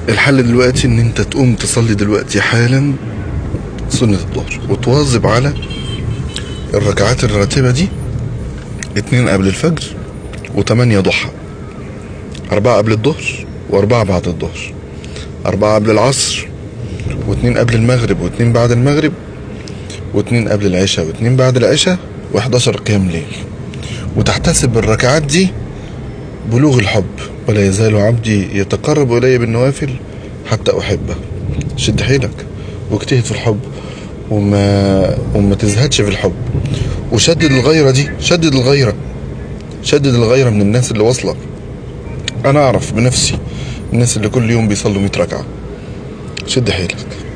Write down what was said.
الحل دلوقتي ان انت تقوم تصلي دلوقتي حالا سنة الظهر وتواظب على الركعات الراتبة دي اتنين قبل الفجر وتمانية ضحى أربعة قبل الظهر وأربعة بعد الظهر أربعة قبل العصر واتنين قبل المغرب واتنين بعد المغرب واتنين قبل العشاء واتنين بعد العشاء وحداشر قيام ليل وتحتسب الركعات دي بلوغ الحب ولا يزال عبدي يتقرب إلي بالنوافل حتى أحبه شد حيلك واجتهد في الحب وما وما تزهدش في الحب وشدد الغيرة دي شدد الغيرة شدد الغيرة من الناس اللي واصلة أنا أعرف بنفسي الناس اللي كل يوم بيصلوا 100 ركعة شد حيلك